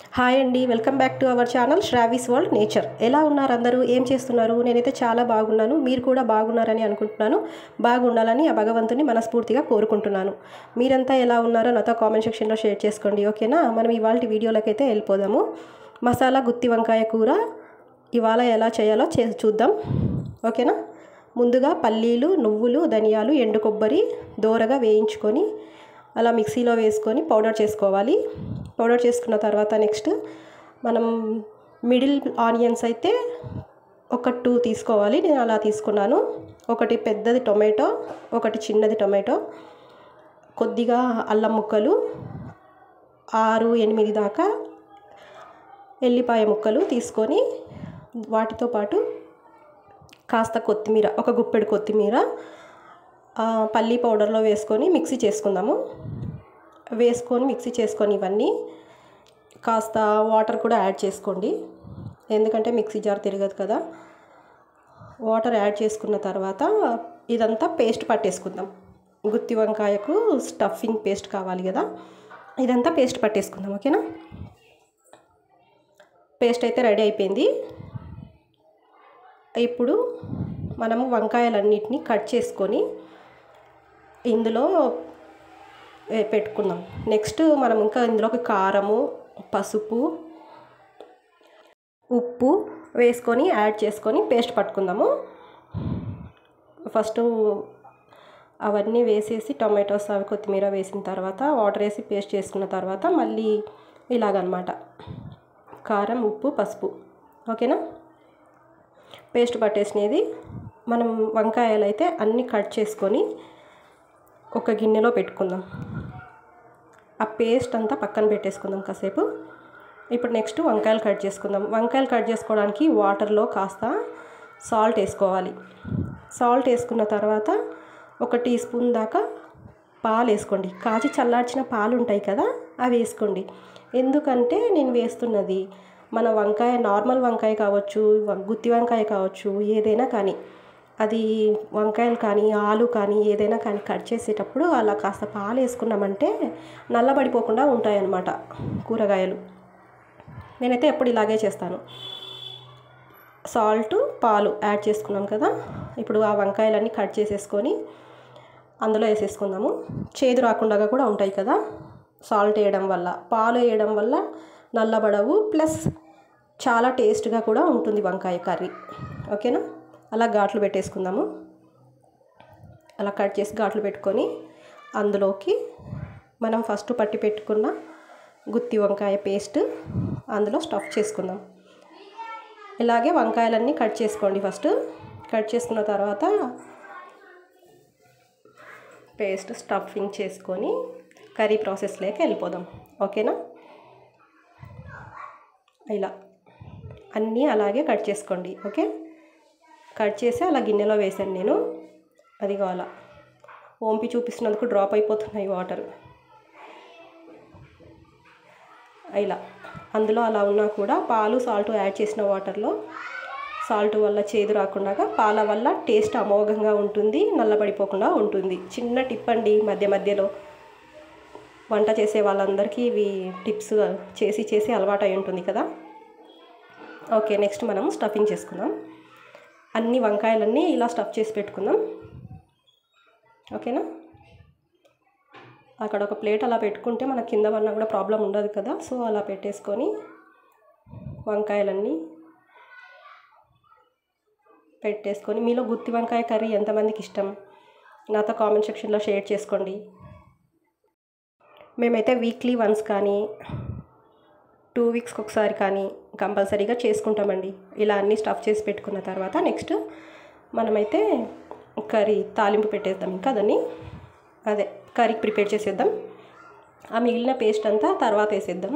hi అండి welcome back to our channel Sravis world nature ఎలా ఉన్నారు అందరూ ఏం చేస్తున్నారు నేనైతే చాలా బాగున్నాను మీరు కూడా బాగున్నారని అనుకుంటున్నాను బాగుండాలని ఆ భగవంతుని మనస్ఫూర్తిగా కోరుకుంటున్నాను మీరంతా ఎలా ఉన్నారో నాతో కామెంట్ సెక్షన్లో షేర్ చేసుకోండి ఓకేనా మనం ఇవాళ వీడియోలోకి అయితే వెళ్ళిపోదాము మసాలా గుత్తి వంకాయ కూర ఇవాళ ఎలా చేయాలో చే చూద్దాం ఓకేనా ముందుగా పల్లీలు నువ్వులు ధనియాలు ఎండు కొబ్బరి దోరగా వేయించుకొని అలా మిక్సీలో వేసుకొని పౌడర్ చేసుకోవాలి పౌడర్ చేసుకున్న తర్వాత నెక్స్ట్ మనం మిడిల్ ఆనియన్స్ అయితే ఒక టూ తీసుకోవాలి నేను అలా తీసుకున్నాను ఒకటి పెద్దది టొమాటో ఒకటి చిన్నది టొమాటో కొద్దిగా అల్లం ముక్కలు ఆరు ఎనిమిది దాకా ఎల్లిపాయ ముక్కలు తీసుకొని వాటితో పాటు కాస్త కొత్తిమీర ఒక గుప్పెడు కొత్తిమీర పల్లీ పౌడర్లో వేసుకొని మిక్సీ చేసుకుందాము వేసుకొని మిక్సీ చేసుకొని ఇవన్నీ కాస్త వాటర్ కూడా యాడ్ చేసుకోండి ఎందుకంటే మిక్సీ జార్ తిరగదు కదా వాటర్ యాడ్ చేసుకున్న తర్వాత ఇదంతా పేస్ట్ పట్టేసుకుందాం గుత్తి వంకాయకు స్టఫింగ్ పేస్ట్ కావాలి కదా ఇదంతా పేస్ట్ పట్టేసుకుందాం ఓకేనా పేస్ట్ అయితే రెడీ అయిపోయింది ఇప్పుడు మనము వంకాయలన్నిటినీ కట్ చేసుకొని ఇందులో పెట్టుకుందాం నెక్స్ట్ మనం ఇంకా ఇందులోకి కారము పసుపు ఉప్పు వేసుకొని యాడ్ చేసుకొని పేస్ట్ పట్టుకుందాము ఫస్ట్ అవన్నీ వేసేసి టొమాటోస్ అవి కొత్తిమీర వేసిన తర్వాత వాటర్ వేసి పేస్ట్ చేసుకున్న తర్వాత మళ్ళీ ఇలాగనమాట కారం ఉప్పు పసుపు ఓకేనా పేస్ట్ పట్టేసినది మనం వంకాయలు అయితే అన్నీ కట్ చేసుకొని ఒక గిన్నెలో పెట్టుకుందాం ఆ పేస్ట్ అంతా పక్కన పెట్టేసుకుందాం కాసేపు ఇప్పుడు నెక్స్ట్ వంకాయలు కట్ చేసుకుందాం వంకాయలు కట్ చేసుకోవడానికి వాటర్లో కాస్త సాల్ట్ వేసుకోవాలి సాల్ట్ వేసుకున్న తర్వాత ఒక టీ స్పూన్ దాకా పాలు వేసుకోండి కాచి చల్లార్చిన పాలు ఉంటాయి కదా అవి వేసుకోండి ఎందుకంటే నేను వేస్తున్నది మన వంకాయ నార్మల్ వంకాయ కావచ్చు గుత్తి వంకాయ కావచ్చు ఏదైనా కానీ అది వంకాయలు కానీ ఆలు కానీ ఏదైనా కానీ కట్ చేసేటప్పుడు అలా కాస్త పాలు వేసుకున్నామంటే నల్లబడిపోకుండా ఉంటాయన్నమాట కూరగాయలు నేనైతే ఎప్పుడు ఇలాగే చేస్తాను సాల్ట్ పాలు యాడ్ చేసుకున్నాం కదా ఇప్పుడు ఆ వంకాయలన్నీ కట్ చేసేసుకొని అందులో వేసేసుకుందాము చేదు రాకుండా కూడా ఉంటాయి కదా సాల్ట్ వేయడం వల్ల పాలు వేయడం వల్ల నల్లబడవు ప్లస్ చాలా టేస్ట్గా కూడా ఉంటుంది వంకాయ కర్రీ ఓకేనా అలా ఘాట్లు పెట్టేసుకుందాము అలా కట్ చేసి ఘాట్లు పెట్టుకొని అందులోకి మనం ఫస్ట్ పట్టి పెట్టుకున్న గుత్తి వంకాయ పేస్ట్ అందులో స్టఫ్ చేసుకుందాం ఇలాగే వంకాయలన్నీ కట్ చేసుకోండి ఫస్ట్ కట్ చేసుకున్న తర్వాత పేస్ట్ స్టఫింగ్ చేసుకొని కర్రీ ప్రాసెస్లోకి వెళ్ళిపోదాం ఓకేనా ఇలా అన్నీ అలాగే కట్ చేసుకోండి ఓకే కట్ చేసి అలా గిన్నెలో వేసాను నేను అది కావాల ఓంపి చూపిస్తున్నందుకు డ్రాప్ అయిపోతున్నాయి వాటర్ ఇలా అందులో అలా ఉన్నా కూడా పాలు సాల్ట్ యాడ్ చేసిన వాటర్లో సాల్ట్ వల్ల చేదు రాకుండా పాల వల్ల టేస్ట్ అమోఘంగా ఉంటుంది నల్లబడిపోకుండా ఉంటుంది చిన్న టిప్ అండి మధ్య మధ్యలో వంట చేసే వాళ్ళందరికీ ఇవి టిప్స్ చేసి చేసి అలవాటు అయి ఉంటుంది కదా ఓకే నెక్స్ట్ మనం స్టఫింగ్ చేసుకుందాం అన్ని వంకాయలన్నీ ఇలా స్టఫ్ చేసి పెట్టుకుందాం ఓకేనా అక్కడ ఒక ప్లేట్ అలా పెట్టుకుంటే మన కింద వల్ల కూడా ప్రాబ్లం ఉండదు కదా సో అలా పెట్టేసుకొని వంకాయలన్నీ పెట్టేసుకొని మీలో గుత్తి వంకాయ కర్రీ ఎంతమందికి ఇష్టం నాతో కామెంట్ సెక్షన్లో షేర్ చేసుకోండి మేమైతే వీక్లీ వన్స్ కానీ టూ వీక్స్కి ఒకసారి కానీ కంపల్సరీగా చేసుకుంటామండి ఇలా అన్నీ స్టఫ్ చేసి పెట్టుకున్న తర్వాత నెక్స్ట్ మనమైతే కర్రీ తాలింపు పెట్టేద్దాం ఇంకా దాన్ని అదే కర్రీకి ప్రిపేర్ చేసేద్దాం ఆ మిగిలిన పేస్ట్ అంతా తర్వాత వేసేద్దాం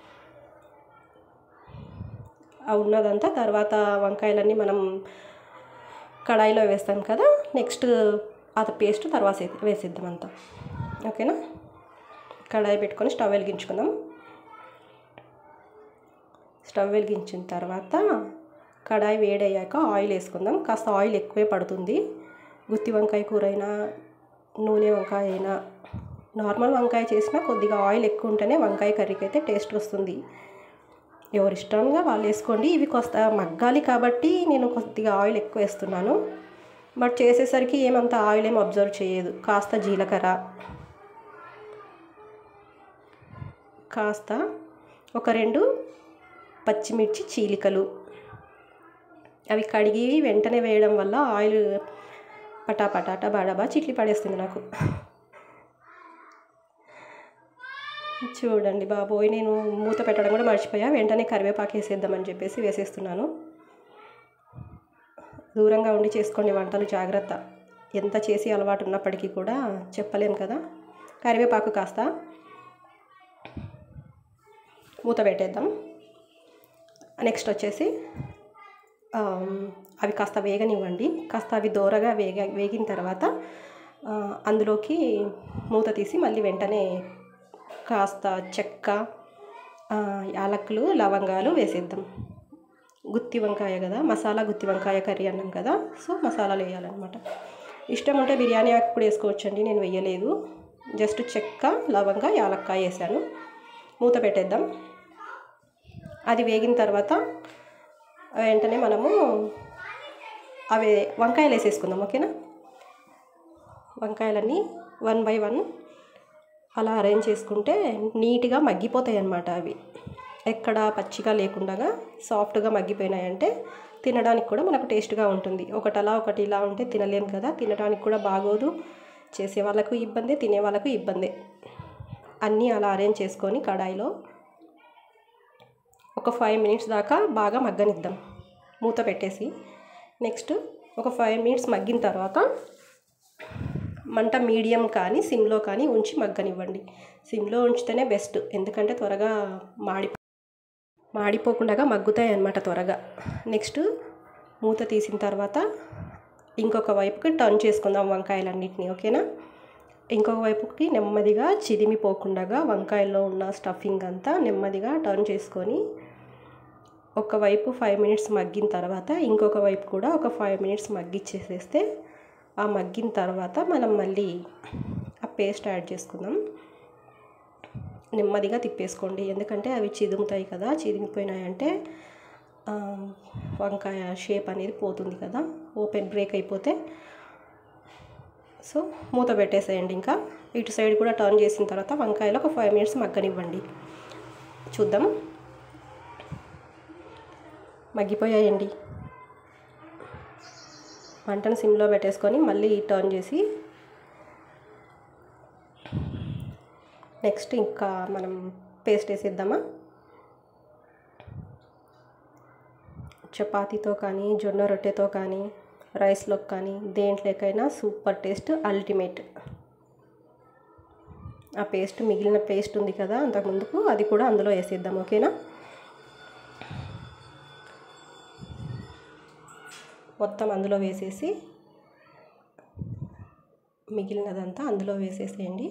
ఆ ఉన్నదంతా తర్వాత వంకాయలన్నీ మనం కడాయిలో వేస్తాం కదా నెక్స్ట్ అది పేస్ట్ తర్వాత వేసేద్దాం అంతా ఓకేనా కడాయి పెట్టుకొని స్టవ్ వెలిగించుకుందాం స్టవ్ వెలిగించిన తర్వాత కడాయి వేడయ్యాక ఆయిల్ వేసుకుందాం కాస్త ఆయిల్ ఎక్కువే పడుతుంది గుత్తి వంకాయ కూర అయినా నూనె వంకాయ అయినా నార్మల్ వంకాయ చేసినా కొద్దిగా ఆయిల్ ఎక్కువ ఉంటేనే వంకాయ కర్రీకి అయితే టేస్ట్ వస్తుంది ఎవరి ఇష్టంగా వాళ్ళు వేసుకోండి ఇవి కొస్త మగ్గాలి కాబట్టి నేను కొద్దిగా ఆయిల్ ఎక్కువ వేస్తున్నాను బట్ చేసేసరికి ఏమంత ఆయిల్ ఏం అబ్జర్వ్ చేయదు కాస్త జీలకర్ర కాస్త ఒక రెండు పచ్చిమిర్చి చీలికలు అవి కడిగి వెంటనే వేయడం వల్ల ఆయిల్ పటా పటాటా బాడాబా చిట్లి పడేస్తుంది నాకు చూడండి బాబోయ్ నేను మూత పెట్టడం కూడా మర్చిపోయా వెంటనే కరివేపాకు వేసేద్దామని చెప్పేసి వేసేస్తున్నాను దూరంగా ఉండి చేసుకోండి వంటలు జాగ్రత్త ఎంత చేసి అలవాటు ఉన్నప్పటికీ కూడా చెప్పలేం కదా కరివేపాకు కాస్త మూత పెట్టేద్దాం నెక్స్ట్ వచ్చేసి అవి కాస్త వేగనివ్వండి కాస్త అవి దూరగా వేగ వేగిన తర్వాత అందులోకి మూత తీసి మళ్ళీ వెంటనే కాస్త చెక్క యాలక్కులు లవంగాలు వేసేద్దాం గుత్తి వంకాయ కదా మసాలా గుత్తి వంకాయ కర్రీ అన్నాం కదా సో మసాలాలు వేయాలన్నమాట ఇష్టం ఉంటే బిర్యానీ ఆకు కూడా వేసుకోవచ్చండి నేను వేయలేదు జస్ట్ చెక్క లవంగా యాలక్కాయ వేసాను మూత పెట్టేద్దాం అది వేగిన తర్వాత వెంటనే మనము అవి వంకాయలు వేసేసుకుందాం ఓకేనా వంకాయలన్నీ వన్ బై వన్ అలా అరేంజ్ చేసుకుంటే నీట్గా మగ్గిపోతాయి అన్నమాట అవి ఎక్కడ పచ్చిగా లేకుండా సాఫ్ట్గా మగ్గిపోయినాయంటే తినడానికి కూడా మనకు టేస్ట్గా ఉంటుంది ఒకటి అలా ఒకటి ఇలా ఉంటే తినలేం కదా తినడానికి కూడా బాగోదు చేసే వాళ్ళకు ఇబ్బంది తినే వాళ్ళకు ఇబ్బంది అన్నీ అలా అరేంజ్ చేసుకొని కడాయిలో ఒక ఫైవ్ మినిట్స్ దాకా బాగా మగ్గనిద్దాం మూత పెట్టేసి నెక్స్ట్ ఒక ఫైవ్ మినిట్స్ మగ్గిన తర్వాత మంట మీడియం కానీ సిమ్లో కానీ ఉంచి మగ్గనివ్వండి సిమ్లో ఉంచితేనే బెస్ట్ ఎందుకంటే త్వరగా మాడి మాడిపోకుండా మగ్గుతాయి అన్నమాట త్వరగా నెక్స్ట్ మూత తీసిన తర్వాత ఇంకొక వైపుకి టర్న్ చేసుకుందాం వంకాయలన్నిటిని ఓకేనా ఇంకొక వైపుకి నెమ్మదిగా చిదిమిపోకుండా వంకాయల్లో ఉన్న స్టఫింగ్ అంతా నెమ్మదిగా టర్న్ చేసుకొని ఒకవైపు ఫైవ్ మినిట్స్ మగ్గిన తర్వాత ఇంకొక వైపు కూడా ఒక ఫైవ్ మినిట్స్ మగ్గిచ్చేసేస్తే ఆ మగ్గిన తర్వాత మనం మళ్ళీ ఆ పేస్ట్ యాడ్ చేసుకుందాం నెమ్మదిగా తిప్పేసుకోండి ఎందుకంటే అవి చిదుముతాయి కదా చిదిమిపోయినాయంటే వంకాయ షేప్ అనేది పోతుంది కదా ఓపెన్ బ్రేక్ అయిపోతే సో మూత పెట్టేసేయండి ఇంకా ఇటు సైడ్ కూడా టర్న్ చేసిన తర్వాత వంకాయలు ఒక ఫైవ్ మినిట్స్ మగ్గనివ్వండి చూద్దాం మగ్గిపోయాయండి మంటను సిమ్లో పెట్టేసుకొని మళ్ళీ టర్న్ చేసి నెక్స్ట్ ఇంకా మనం పేస్ట్ వేసేద్దామా చపాతీతో కానీ జొన్న రొట్టెతో కానీ రైస్లోకి కానీ దేంట్లోకైనా సూపర్ టేస్ట్ అల్టిమేట్ ఆ పేస్ట్ మిగిలిన పేస్ట్ ఉంది కదా అంతకుముందుకు అది కూడా అందులో వేసేద్దాం ఓకేనా మొత్తం అందులో వేసేసి మిగిలినదంతా అందులో వేసేసేయండి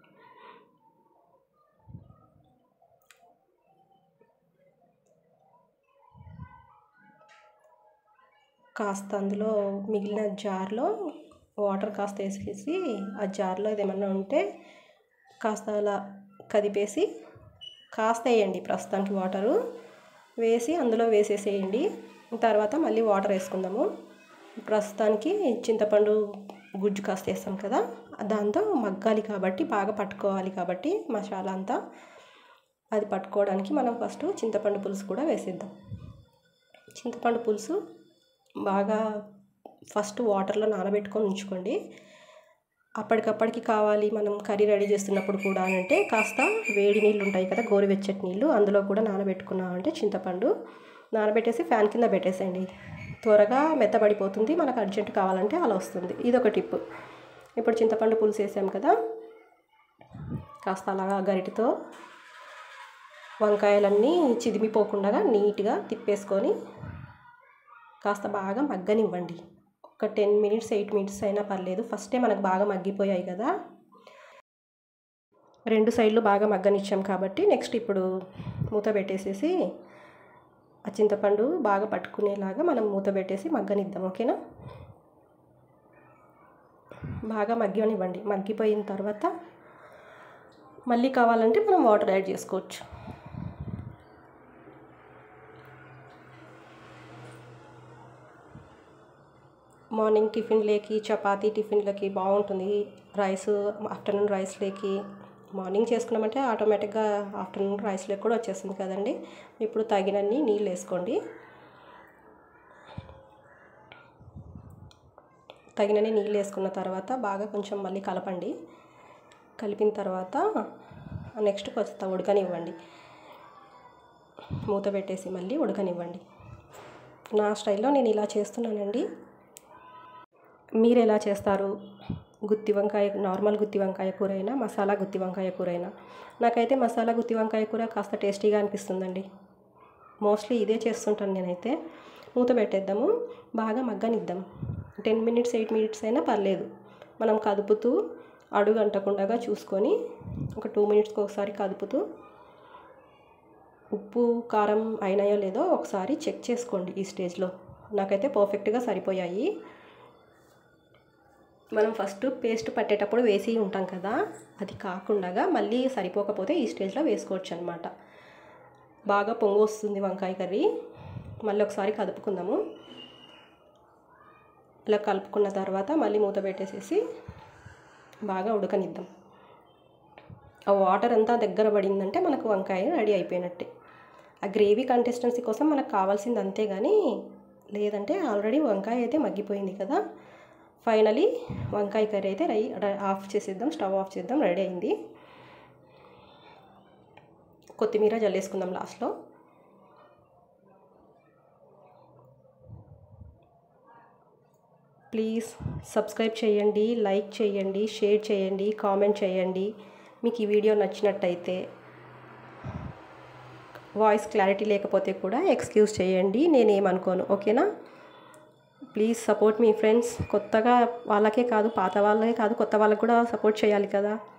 కాస్త అందులో మిగిలిన జార్లో వాటర్ కాస్త వేసేసి ఆ జార్లో ఏదేమన్నా ఉంటే కాస్త అలా కదిపేసి కాస్త వేయండి ప్రస్తుతానికి వాటరు వేసి అందులో వేసేసేయండి తర్వాత మళ్ళీ వాటర్ వేసుకుందాము ప్రస్తుతానికి చింతపండు గుజ్జు కాస్త వేస్తాం కదా దాంతో మగ్గాలి కాబట్టి బాగా పట్టుకోవాలి కాబట్టి మసాలా అంతా అది పట్టుకోవడానికి మనం ఫస్ట్ చింతపండు పులుసు కూడా వేసేద్దాం చింతపండు పులుసు బాగా ఫస్ట్ వాటర్లో నానబెట్టుకొని ఉంచుకోండి అప్పటికప్పటికి కావాలి మనం కర్రీ రెడీ చేస్తున్నప్పుడు కూడా అంటే కాస్త వేడి నీళ్ళు ఉంటాయి కదా గోరువెచ్చటి నీళ్ళు అందులో కూడా నానబెట్టుకున్నామంటే చింతపండు నానబెట్టేసి ఫ్యాన్ కింద పెట్టేసేయండి త్వరగా మెత్తబడిపోతుంది మనకు అర్జెంట్ కావాలంటే అలా వస్తుంది ఇది ఒక టిప్ ఇప్పుడు చింతపండు పులుసు వేసాం కదా కాస్త అలాగా గరిటితో వంకాయలన్నీ చిదిమిపోకుండా నీట్గా తిప్పేసుకొని కాస్త బాగా మగ్గనివ్వండి ఒక టెన్ మినిట్స్ ఎయిట్ మినిట్స్ అయినా పర్లేదు ఫస్టే మనకు బాగా మగ్గిపోయాయి కదా రెండు సైడ్లు బాగా మగ్గనిచ్చాం కాబట్టి నెక్స్ట్ ఇప్పుడు మూత పెట్టేసేసి ఆ చింతపండు బాగా పట్టుకునేలాగా మనం మూత పెట్టేసి మగ్గనిద్దాం ఓకేనా బాగా మగ్గనివ్వండి మగ్గిపోయిన తర్వాత మళ్ళీ కావాలంటే మనం వాటర్ యాడ్ చేసుకోవచ్చు మార్నింగ్ టిఫిన్లేకి చపాతీ టిఫిన్లకి బాగుంటుంది రైస్ ఆఫ్టర్నూన్ రైస్లేకి మార్నింగ్ చేసుకున్నామంటే ఆటోమేటిక్గా ఆఫ్టర్నూన్ రైస్లోకి కూడా వచ్చేస్తుంది కదండి ఇప్పుడు తగినన్ని నీళ్ళు వేసుకోండి తగినన్ని నీళ్ళు వేసుకున్న తర్వాత బాగా కొంచెం మళ్ళీ కలపండి కలిపిన తర్వాత నెక్స్ట్ కొత్త ఉడకనివ్వండి మూత పెట్టేసి మళ్ళీ ఉడకనివ్వండి నా స్టైల్లో నేను ఇలా చేస్తున్నానండి మీరు ఎలా చేస్తారు గుత్తి వంకాయ నార్మల్ గుత్తి వంకాయ కూర అయినా మసాలా గుత్తి వంకాయ కూర అయినా నాకైతే మసాలా గుత్తి వంకాయ కూర కాస్త టేస్టీగా అనిపిస్తుందండి మోస్ట్లీ ఇదే చేస్తుంటాను నేనైతే మూత పెట్టేద్దాము బాగా మగ్గనిద్దాం టెన్ మినిట్స్ ఎయిట్ మినిట్స్ అయినా పర్లేదు మనం కదుపుతూ అడుగు అంటకుండా చూసుకొని ఒక టూ మినిట్స్కి ఒకసారి కదుపుతూ ఉప్పు కారం అయినాయో లేదో ఒకసారి చెక్ చేసుకోండి ఈ స్టేజ్లో నాకైతే పర్ఫెక్ట్గా సరిపోయాయి మనం ఫస్ట్ పేస్ట్ పట్టేటప్పుడు వేసి ఉంటాం కదా అది కాకుండా మళ్ళీ సరిపోకపోతే ఈ స్టేజ్లో వేసుకోవచ్చు అనమాట బాగా పొంగు వస్తుంది వంకాయ కర్రీ మళ్ళీ ఒకసారి కలుపుకుందాము ఇలా కలుపుకున్న తర్వాత మళ్ళీ మూత పెట్టేసేసి బాగా ఉడకనిద్దాం ఆ వాటర్ అంతా దగ్గర పడిందంటే మనకు వంకాయ రెడీ అయిపోయినట్టే ఆ గ్రేవీ కంటెస్టెన్సీ కోసం మనకు కావాల్సింది అంతే కానీ లేదంటే ఆల్రెడీ వంకాయ అయితే మగ్గిపోయింది కదా ఫైనలీ వంకాయ కర్రీ అయితే రై ఆఫ్ చేసేద్దాం స్టవ్ ఆఫ్ చేద్దాం రెడీ అయింది కొత్తిమీర జల్లేసుకుందాం లాస్ట్లో ప్లీజ్ సబ్స్క్రైబ్ చేయండి లైక్ చేయండి షేర్ చేయండి కామెంట్ చేయండి మీకు ఈ వీడియో నచ్చినట్టయితే వాయిస్ క్లారిటీ లేకపోతే కూడా ఎక్స్క్యూజ్ చేయండి నేనేమనుకోను ఓకేనా ప్లీజ్ సపోర్ట్ మీ ఫ్రెండ్స్ కొత్తగా వాళ్ళకే కాదు పాత వాళ్ళకే కాదు కొత్త వాళ్ళకి కూడా సపోర్ట్ చేయాలి కదా